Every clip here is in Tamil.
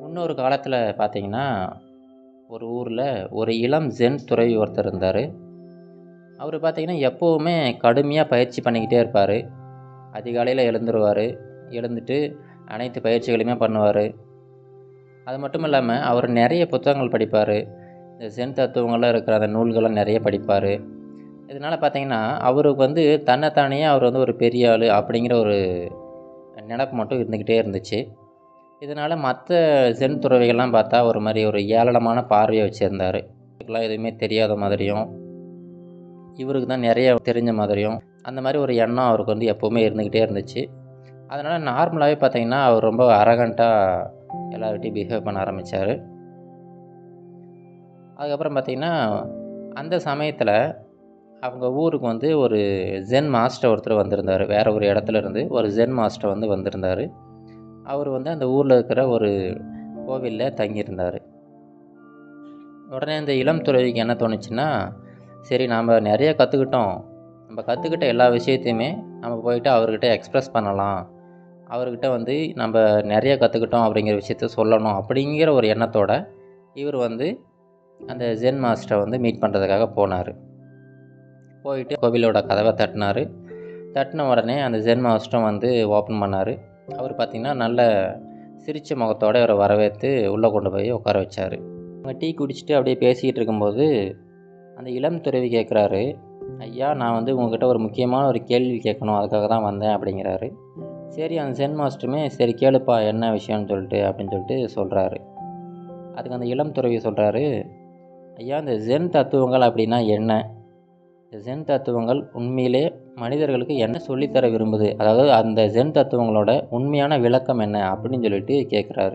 முன்னொரு காலத்தில் பார்த்தீங்கன்னா ஒரு ஊரில் ஒரு இளம் ஜென் துறவி ஒருத்தர் இருந்தார் அவர் பார்த்தீங்கன்னா எப்போவுமே கடுமையாக பயிற்சி பண்ணிக்கிட்டே இருப்பார் அதிகாலையில் எழுந்துருவார் எழுந்துட்டு அனைத்து பயிற்சிகளையுமே பண்ணுவார் அது மட்டும் இல்லாமல் அவர் நிறைய புத்தகங்கள் படிப்பார் இந்த சென் தத்துவங்கள்லாம் இருக்கிற அந்த நூல்கள்லாம் நிறைய படிப்பார் இதனால் பார்த்தீங்கன்னா அவருக்கு வந்து தன்னைத்தானே அவர் வந்து ஒரு பெரிய ஆள் அப்படிங்கிற ஒரு நினப்பு மட்டும் இருந்துக்கிட்டே இருந்துச்சு இதனால் மற்ற ஜென் துறவிகள்லாம் பார்த்தா ஒரு மாதிரி ஒரு ஏளனமான பார்வையை வச்சுருந்தார் இதுக்கெல்லாம் எதுவுமே தெரியாத மாதிரியும் இவருக்கு தான் நிறைய தெரிஞ்ச மாதிரியும் அந்த மாதிரி ஒரு எண்ணம் அவருக்கு வந்து எப்போவுமே இருந்துக்கிட்டே இருந்துச்சு அதனால் நார்மலாகவே பார்த்தீங்கன்னா அவர் ரொம்ப அரகண்ட்டாக எல்லார்கிட்டையும் பிஹேவ் பண்ண ஆரம்பித்தார் அதுக்கப்புறம் பார்த்திங்கன்னா அந்த சமயத்தில் அவங்க ஊருக்கு வந்து ஒரு ஜென் மாஸ்டர் ஒருத்தர் வந்திருந்தார் வேறு ஒரு இடத்துல இருந்து ஒரு ஜென் மாஸ்டர் வந்து வந்திருந்தார் அவர் வந்து அந்த ஊரில் இருக்கிற ஒரு கோவிலில் தங்கியிருந்தார் உடனே இந்த இளம் துறவிக்கு என்ன தோணுச்சுன்னா சரி நாம் நிறைய கற்றுக்கிட்டோம் நம்ம கற்றுக்கிட்ட எல்லா விஷயத்தையுமே நம்ம போயிட்டு அவர்கிட்ட எக்ஸ்ப்ரெஸ் பண்ணலாம் அவர்கிட்ட வந்து நம்ம நிறைய கற்றுக்கிட்டோம் அப்படிங்கிற விஷயத்த சொல்லணும் அப்படிங்கிற ஒரு எண்ணத்தோட இவர் வந்து அந்த ஜென் மாஸ்டரை வந்து மீட் பண்ணுறதுக்காக போனார் போயிட்டு கோவிலோட கதவை தட்டினார் தட்டின உடனே அந்த ஜென் மாஸ்டரும் வந்து ஓப்பன் பண்ணார் அவர் பார்த்திங்கன்னா நல்ல சிரித்த முகத்தோடு அவரை வரவேற்று உள்ளே கொண்டு போய் உட்கார வச்சார் அவங்க டீ குடிச்சிட்டு அப்படியே பேசிக்கிட்டு இருக்கும்போது அந்த இளம் துறவி கேட்குறாரு ஐயா நான் வந்து உங்ககிட்ட ஒரு முக்கியமான ஒரு கேள்வி கேட்கணும் அதுக்காக தான் வந்தேன் அப்படிங்கிறாரு சரி அந்த சென் மாஸ்டருமே சரி கேளுப்பா என்ன விஷயம்னு சொல்லிட்டு அப்படின்னு சொல்லிட்டு சொல்கிறாரு அதுக்கு அந்த இளம் துறவி சொல்கிறாரு ஐயா இந்த ஜென் தத்துவங்கள் அப்படின்னா என்ன இந்த ஜென் தத்துவங்கள் உண்மையிலே மனிதர்களுக்கு என்ன சொல்லித்தர விரும்புது அதாவது அந்த ஜென் தத்துவங்களோட உண்மையான விளக்கம் என்ன அப்படின்னு சொல்லிட்டு கேட்குறாரு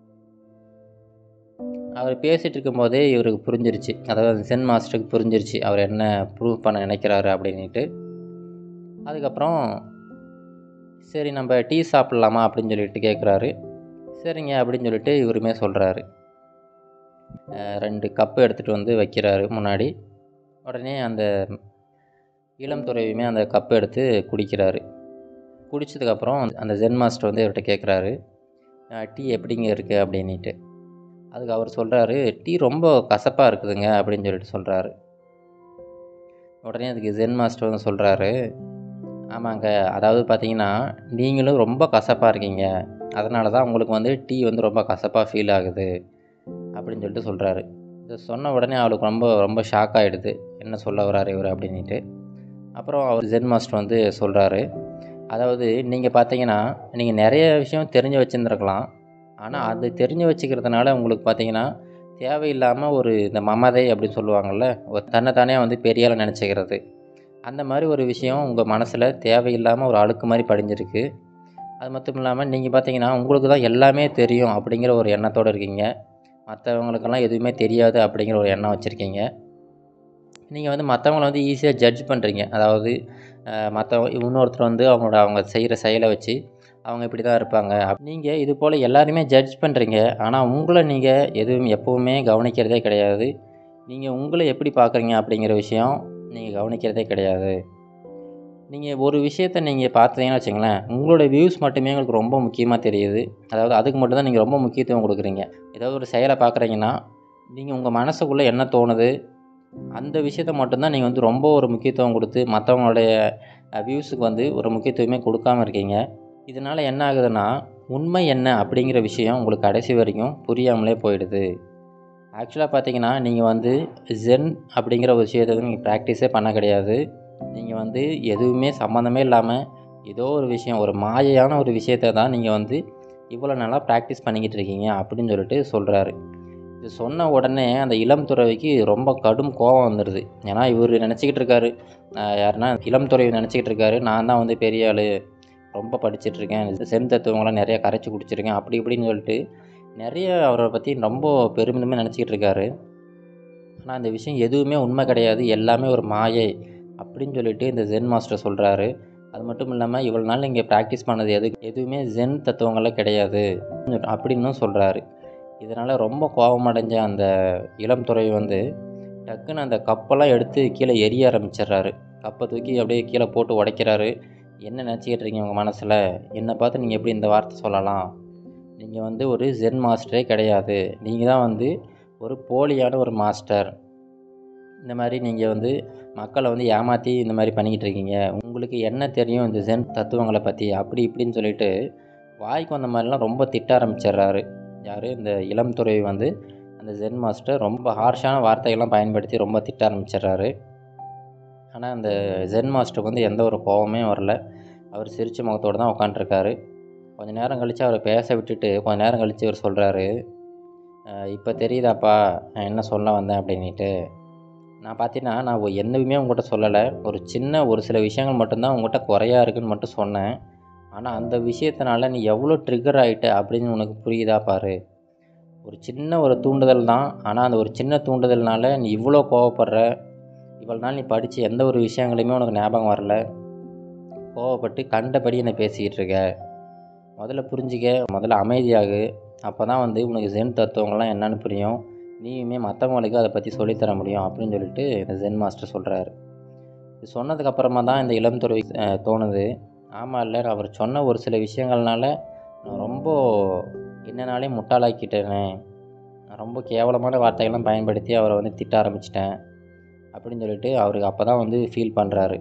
அவர் பேசிகிட்டு இருக்கும்போதே இவருக்கு புரிஞ்சிருச்சு அதாவது சென் மாஸ்டருக்கு புரிஞ்சிருச்சு அவர் என்ன ப்ரூவ் பண்ண நினைக்கிறாரு அப்படின்ட்டு அதுக்கப்புறம் சரி நம்ம டீ சாப்பிட்லாமா அப்படின்னு சொல்லிட்டு கேட்குறாரு சரிங்க அப்படின்னு சொல்லிட்டு இவருமே சொல்கிறாரு ரெண்டு கப்பு எடுத்துகிட்டு வந்து வைக்கிறாரு முன்னாடி உடனே அந்த இளம் துறவியுமே அந்த கப்பு எடுத்து குடிக்கிறாரு குடித்ததுக்கப்புறம் அந்த ஜென் மாஸ்டர் வந்து இவர்கிட்ட கேட்குறாரு டீ எப்படிங்க இருக்குது அப்படின்ட்டு அதுக்கு அவர் சொல்கிறாரு டீ ரொம்ப கசப்பாக இருக்குதுங்க அப்படின்னு சொல்லிட்டு சொல்கிறாரு உடனே அதுக்கு ஜென் மாஸ்டர் வந்து சொல்கிறாரு ஆமாங்க அதாவது பார்த்தீங்கன்னா நீங்களும் ரொம்ப கசப்பாக இருக்கீங்க அதனால தான் உங்களுக்கு வந்து டீ வந்து ரொம்ப கசப்பாக ஃபீல் ஆகுது அப்படின்னு சொல்லிட்டு சொல்கிறாரு இதை சொன்ன உடனே அவளுக்கு ரொம்ப ரொம்ப ஷாக் ஆகிடுது என்ன சொல்ல வராரு இவர் அப்படின்ட்டு அப்புறம் அவர் ஜென் மாஸ்டர் வந்து சொல்கிறாரு அதாவது நீங்கள் பார்த்தீங்கன்னா நீங்கள் நிறைய விஷயம் தெரிஞ்சு வச்சுருந்துருக்கலாம் ஆனால் அது தெரிஞ்சு வச்சுக்கிறதுனால உங்களுக்கு பார்த்தீங்கன்னா தேவையில்லாமல் ஒரு இந்த மமதை அப்படின்னு சொல்லுவாங்கள்ல ஒரு தன்னைத்தானே வந்து பெரியால் நினச்சிக்கிறது அந்த மாதிரி ஒரு விஷயம் உங்கள் மனசில் தேவையில்லாமல் ஒரு அழுக்கு மாதிரி படிஞ்சிருக்கு அது மட்டும் இல்லாமல் நீங்கள் பார்த்தீங்கன்னா உங்களுக்கு தான் எல்லாமே தெரியும் அப்படிங்கிற ஒரு எண்ணத்தோடு இருக்கீங்க மற்றவங்களுக்கெல்லாம் எதுவுமே தெரியாது அப்படிங்கிற ஒரு எண்ணம் வச்சுருக்கீங்க நீங்கள் வந்து மற்றவங்கள வந்து ஈஸியாக ஜட்ஜ் பண்ணுறீங்க அதாவது மற்றவங்க இன்னொருத்தர் வந்து அவங்களோட அவங்க செய்கிற செயலை வச்சு அவங்க இப்படி தான் இருப்பாங்க அப் நீங்கள் இது போல் எல்லாருமே ஜட்ஜ் பண்ணுறீங்க ஆனால் உங்களை நீங்கள் எதுவும் எப்போவுமே கவனிக்கிறதே கிடையாது நீங்கள் உங்களை எப்படி பார்க்குறீங்க அப்படிங்கிற விஷயம் நீங்கள் கவனிக்கிறதே கிடையாது நீங்கள் ஒரு விஷயத்த நீங்கள் பார்த்தீங்கன்னு வச்சுங்களேன் உங்களோட வியூஸ் மட்டுமே உங்களுக்கு ரொம்ப முக்கியமாக தெரியுது அதாவது அதுக்கு மட்டும்தான் நீங்கள் ரொம்ப முக்கியத்துவம் கொடுக்குறீங்க ஏதாவது ஒரு செயலை பார்க்குறீங்கன்னா நீங்கள் உங்கள் மனசுக்குள்ளே என்ன தோணுது அந்த விஷயத்த மட்டும்தான் நீங்கள் வந்து ரொம்ப ஒரு முக்கியத்துவம் கொடுத்து மற்றவங்களுடைய வியூஸுக்கு வந்து ஒரு முக்கியத்துவமே கொடுக்காம இருக்கீங்க இதனால் என்ன ஆகுதுன்னா உண்மை என்ன அப்படிங்கிற விஷயம் உங்களுக்கு கடைசி வரைக்கும் புரியாமலே போயிடுது ஆக்சுவலாக பார்த்தீங்கன்னா நீங்கள் வந்து ஜென் அப்படிங்கிற ஒரு விஷயத்தை நீங்கள் ப்ராக்டிஸே பண்ண கிடையாது நீங்கள் வந்து எதுவுமே சம்மந்தமே இல்லாமல் ஏதோ ஒரு விஷயம் ஒரு மாயையான ஒரு விஷயத்தை தான் நீங்கள் வந்து இவ்வளோ நாளாக ப்ராக்டிஸ் பண்ணிக்கிட்டு இருக்கீங்க அப்படின்னு சொல்லிட்டு சொல்கிறாரு இது சொன்ன உடனே அந்த இளம் துறவிக்கு ரொம்ப கடும் கோபம் வந்துடுது ஏன்னா இவர் நினச்சிக்கிட்டு இருக்காரு யாருன்னா இளம் துறவி நினச்சிக்கிட்டு இருக்காரு நான் தான் வந்து பெரிய ஆள் ரொம்ப படிச்சிட்ருக்கேன் சென் தத்துவங்களாம் நிறையா கரைச்சி குடிச்சிருக்கேன் அப்படி இப்படின்னு சொல்லிட்டு நிறைய அவரை பற்றி ரொம்ப பெருமிதமாக நினச்சிக்கிட்டு இருக்காரு ஆனால் அந்த விஷயம் எதுவுமே உண்மை கிடையாது எல்லாமே ஒரு மாயை அப்படின்னு சொல்லிட்டு இந்த ஜென் மாஸ்டர் சொல்கிறாரு அது மட்டும் இல்லாமல் இவ்வளோ நாள் இங்கே ப்ராக்டிஸ் பண்ணது எது எதுவுமே ஜென் தத்துவங்கள்லாம் கிடையாது அப்படின்னும் சொல்கிறாரு இதனால் ரொம்ப கோபமடைஞ்ச அந்த இளம் துறை வந்து டக்குன்னு அந்த கப்பெல்லாம் எடுத்து கீழே எரிய ஆரம்பிச்சிடுறாரு கப்பை தூக்கி அப்படியே கீழே போட்டு உடைக்கிறாரு என்ன நினச்சிக்கிட்டு இருக்கீங்க உங்கள் மனசில் என்னை பார்த்து நீங்கள் எப்படி இந்த வார்த்தை சொல்லலாம் நீங்கள் வந்து ஒரு ஜென் மாஸ்டரே கிடையாது நீங்கள் தான் வந்து ஒரு போலியான ஒரு மாஸ்டர் இந்த மாதிரி நீங்கள் வந்து மக்களை வந்து ஏமாற்றி இந்த மாதிரி பண்ணிக்கிட்டு இருக்கீங்க உங்களுக்கு என்ன தெரியும் இந்த ஜென் தத்துவங்களை பற்றி அப்படி இப்படின்னு சொல்லிட்டு வாய்க்கு வந்த மாதிரிலாம் ரொம்ப திட்ட ஆரம்பிச்சிடுறாரு யார் இந்த இளம் துறை வந்து அந்த ஜென் மாஸ்டர் ரொம்ப ஹார்ஷான வார்த்தைகள்லாம் பயன்படுத்தி ரொம்ப திட்ட ஆரம்பிச்சிடுறாரு ஆனால் அந்த ஜென் மாஸ்டருக்கு வந்து எந்த ஒரு கோபமே வரல அவர் சிரிச்ச முகத்தோடு தான் உட்காண்ட்ருக்காரு கொஞ்ச நேரம் கழித்து அவரை பேச விட்டுட்டு கொஞ்ச நேரம் கழித்து அவர் சொல்கிறாரு இப்போ தெரியுதாப்பா நான் என்ன சொல்ல வந்தேன் அப்படின்ட்டு நான் பார்த்தீங்கன்னா நான் ஒ- என்னவுமே உங்கள்கிட்ட சொல்லலை ஒரு சின்ன ஒரு சில விஷயங்கள் மட்டும்தான் உங்கள்கிட்ட குறையா இருக்குன்னு மட்டும் சொன்னேன் ஆனால் அந்த விஷயத்தினால நீ எவ்வளோ ட்ரிகர் ஆகிட்ட அப்படின்னு உனக்கு புரியுதா பாரு ஒரு சின்ன ஒரு தூண்டுதல் தான் ஆனால் அந்த ஒரு சின்ன தூண்டுதல்னால நீ இவ்வளோ கோவப்படுற இவ்வளோ நாள் நீ படித்த எந்த ஒரு விஷயங்களையுமே உனக்கு ஞாபகம் வரல கோவப்பட்டு கண்டபடி என்னை பேசிக்கிட்டு இருக்க முதல்ல புரிஞ்சிக்க முதல்ல அமைதியாகு அப்போ தான் வந்து உனக்கு ஜென் தத்துவங்கள்லாம் என்னன்னு புரியும் நீயுமே மற்றவங்களுக்கு அதை பற்றி சொல்லித்தர முடியும் அப்படின்னு சொல்லிட்டு இந்த ஜென் மாஸ்டர் சொல்கிறாரு இது சொன்னதுக்கப்புறமா தான் இந்த இளம் துறை அஹ், தோணுது ஆமாம் இல்லை அவர் சொன்ன ஒரு சில விஷயங்கள்னால நான் ரொம்ப என்னனாலே முட்டாளாக்கிட்டேனே நான் ரொம்ப கேவலமான வார்த்தைகள்லாம் பயன்படுத்தி அவரை வந்து திட்ட ஆரம்பிச்சிட்டேன் அப்படின்னு சொல்லிட்டு அவருக்கு அப்போ தான் வந்து ஃபீல் பண்ணுறாரு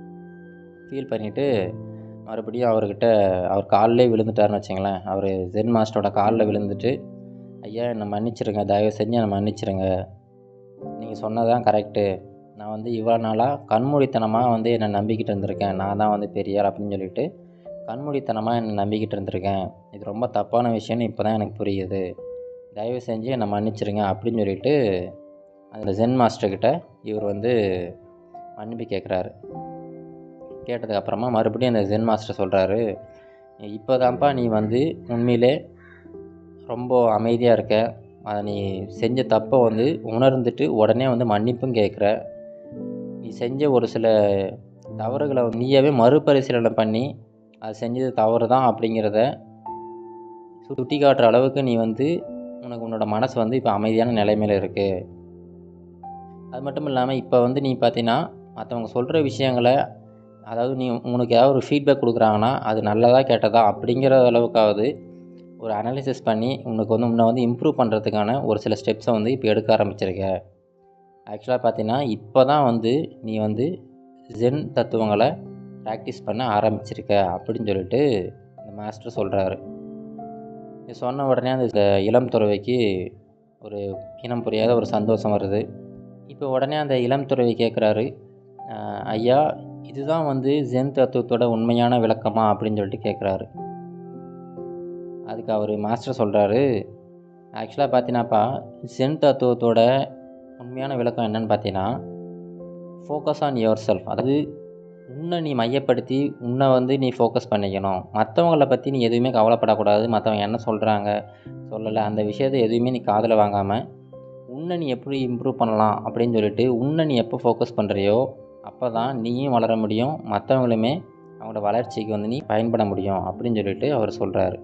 ஃபீல் பண்ணிவிட்டு மறுபடியும் அவர்கிட்ட அவர் காலிலே விழுந்துட்டாருன்னு வச்சுங்களேன் அவர் ஜென் மாஸ்டரோட காலில் விழுந்துட்டு ஐயா என்னை மன்னிச்சிருங்க தயவு செஞ்சு என்னை மன்னிச்சிருங்க நீங்கள் சொன்னதான் கரெக்டு நான் வந்து இவ்வளோ நாளாக கண்மூடித்தனமாக வந்து என்னை நம்பிக்கிட்டு இருந்திருக்கேன் நான் தான் வந்து பெரியார் அப்படின்னு சொல்லிட்டு கண்மூடித்தனமாக என்னை நம்பிக்கிட்டு இருந்திருக்கேன் இது ரொம்ப தப்பான விஷயம்னு இப்போ தான் எனக்கு புரியுது தயவு செஞ்சு என்னை மன்னிச்சிருங்க அப்படின்னு சொல்லிட்டு அந்த ஜென் மாஸ்டர்கிட்ட இவர் வந்து மன்னிப்பு கேட்குறாரு கேட்டதுக்கப்புறமா மறுபடியும் அந்த ஜென் மாஸ்டர் சொல்கிறாரு இப்போதான்ப்பா நீ வந்து உண்மையிலே ரொம்ப அமைதியாக இருக்க அதை நீ செஞ்ச தப்பை வந்து உணர்ந்துட்டு உடனே வந்து மன்னிப்பும் கேட்குற நீ செஞ்ச ஒரு சில தவறுகளை நீயாவே மறுபரிசீலனை பண்ணி அது செஞ்சது தவறு தான் அப்படிங்கிறத சுட்டி காட்டுற அளவுக்கு நீ வந்து உனக்கு உன்னோட மனசு வந்து இப்போ அமைதியான நிலைமையில் இருக்குது அது மட்டும் இல்லாமல் இப்போ வந்து நீ பார்த்தீங்கன்னா மற்றவங்க சொல்கிற விஷயங்களை அதாவது நீ உனக்கு ஏதாவது ஒரு ஃபீட்பேக் கொடுக்குறாங்கன்னா அது நல்லதா கெட்டதா அப்படிங்கிற அளவுக்காவது ஒரு அனாலிசிஸ் பண்ணி உனக்கு வந்து உன்னை வந்து இம்ப்ரூவ் பண்ணுறதுக்கான ஒரு சில ஸ்டெப்ஸை வந்து இப்போ எடுக்க ஆரம்பிச்சிருக்க ஆக்சுவலாக பார்த்தீங்கன்னா இப்போ தான் வந்து நீ வந்து ஜென் தத்துவங்களை ப்ராக்டிஸ் பண்ண ஆரம்பிச்சிருக்க அப்படின்னு சொல்லிட்டு இந்த மாஸ்டர் சொல்கிறாரு இது சொன்ன உடனே அந்த இளம் துறவைக்கு ஒரு இனம் புரியாத ஒரு சந்தோஷம் வருது இப்போ உடனே அந்த இளம் துறவி கேட்குறாரு ஐயா இதுதான் வந்து ஜென் தத்துவத்தோட உண்மையான விளக்கமா அப்படின்னு சொல்லிட்டு கேட்குறாரு அதுக்கு அவர் மாஸ்டர் சொல்கிறாரு ஆக்சுவலாக பார்த்தீங்கன்னாப்பா ஜென் தத்துவத்தோட உண்மையான விளக்கம் என்னன்னு பார்த்தீங்கன்னா ஃபோக்கஸ் ஆன் யுவர் செல்ஃப் அதாவது உன்னை நீ மையப்படுத்தி உன்னை வந்து நீ ஃபோக்கஸ் பண்ணிக்கணும் மற்றவங்கள பற்றி நீ எதுவுமே கவலைப்படக்கூடாது மற்றவங்க என்ன சொல்கிறாங்க சொல்லலை அந்த விஷயத்தை எதுவுமே நீ காதில் வாங்காமல் உன்னை நீ எப்படி இம்ப்ரூவ் பண்ணலாம் அப்படின்னு சொல்லிட்டு உன்னை நீ எப்போ ஃபோக்கஸ் பண்ணுறியோ அப்போ தான் நீயும் வளர முடியும் மற்றவங்களுமே அவங்களோட வளர்ச்சிக்கு வந்து நீ பயன்பட முடியும் அப்படின்னு சொல்லிட்டு அவர் சொல்கிறாரு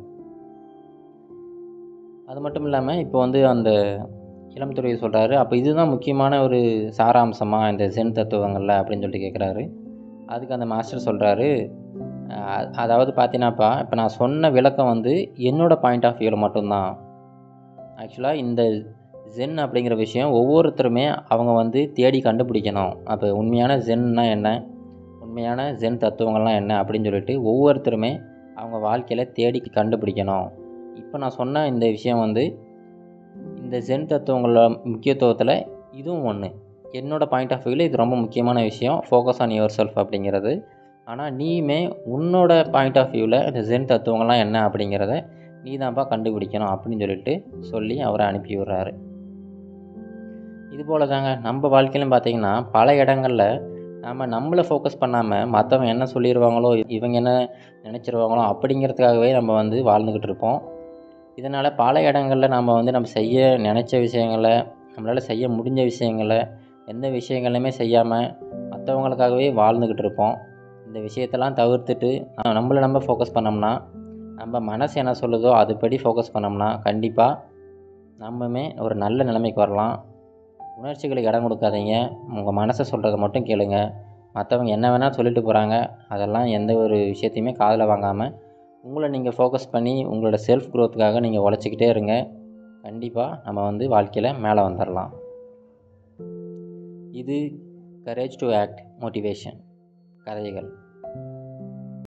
அது மட்டும் இல்லாமல் இப்போ வந்து அந்த இளம் துறையை சொல்கிறாரு அப்போ இதுதான் முக்கியமான ஒரு சாராம்சமாக இந்த ஜென் தத்துவங்களில் அப்படின்னு சொல்லிட்டு கேட்குறாரு அதுக்கு அந்த மாஸ்டர் சொல்கிறாரு அதாவது பார்த்தீங்கன்னாப்பா இப்போ நான் சொன்ன விளக்கம் வந்து என்னோடய பாயிண்ட் ஆஃப் வியூவில் மட்டும்தான் ஆக்சுவலாக இந்த ஜென் அப்படிங்கிற விஷயம் ஒவ்வொருத்தருமே அவங்க வந்து தேடி கண்டுபிடிக்கணும் அப்போ உண்மையான ஜென்னா என்ன உண்மையான ஜென் தத்துவங்கள்லாம் என்ன அப்படின்னு சொல்லிட்டு ஒவ்வொருத்தருமே அவங்க வாழ்க்கையில் தேடி கண்டுபிடிக்கணும் இப்போ நான் சொன்ன இந்த விஷயம் வந்து இந்த ஜென் தத்துவங்களோட முக்கியத்துவத்தில் இதுவும் ஒன்று என்னோடய பாயிண்ட் ஆஃப் வியூவில் இது ரொம்ப முக்கியமான விஷயம் ஃபோக்கஸ் ஆன் யுவர் செல்ஃப் அப்படிங்கிறது ஆனால் நீயுமே உன்னோட பாயிண்ட் ஆஃப் வியூவில் இந்த ஜென் தத்துவங்கள்லாம் என்ன அப்படிங்கிறத நீ தான்ப்பா கண்டுபிடிக்கணும் அப்படின்னு சொல்லிட்டு சொல்லி அவரை அனுப்பி விடுறாரு இது போல தாங்க நம்ம வாழ்க்கையிலும் பார்த்தீங்கன்னா பல இடங்களில் நம்ம நம்மளை ஃபோக்கஸ் பண்ணாமல் மற்றவங்க என்ன சொல்லிடுவாங்களோ இவங்க என்ன நினச்சிருவாங்களோ அப்படிங்கிறதுக்காகவே நம்ம வந்து வாழ்ந்துக்கிட்டு இருப்போம் இதனால் பல இடங்களில் நம்ம வந்து நம்ம செய்ய நினச்ச விஷயங்களை நம்மளால் செய்ய முடிஞ்ச விஷயங்களை எந்த விஷயங்களையுமே செய்யாமல் மற்றவங்களுக்காகவே வாழ்ந்துக்கிட்டு இருப்போம் இந்த விஷயத்தெல்லாம் தவிர்த்துட்டு நம்மளை நம்ம ஃபோக்கஸ் பண்ணோம்னா நம்ம மனசு என்ன சொல்லுதோ அதுபடி ஃபோக்கஸ் பண்ணோம்னா கண்டிப்பாக நம்மமே ஒரு நல்ல நிலைமைக்கு வரலாம் உணர்ச்சிகளுக்கு இடம் கொடுக்காதீங்க உங்கள் மனசை சொல்கிறத மட்டும் கேளுங்க மற்றவங்க என்ன வேணால் சொல்லிட்டு போகிறாங்க அதெல்லாம் எந்த ஒரு விஷயத்தையுமே காதில் வாங்காமல் உங்களை நீங்கள் ஃபோக்கஸ் பண்ணி உங்களோட செல்ஃப் க்ரோத்துக்காக நீங்கள் உழைச்சிக்கிட்டே இருங்க கண்டிப்பாக நம்ம வந்து வாழ்க்கையில் மேலே வந்துடலாம் இது கரேஜ் டு ஆக்ட் மோட்டிவேஷன் கதைகள்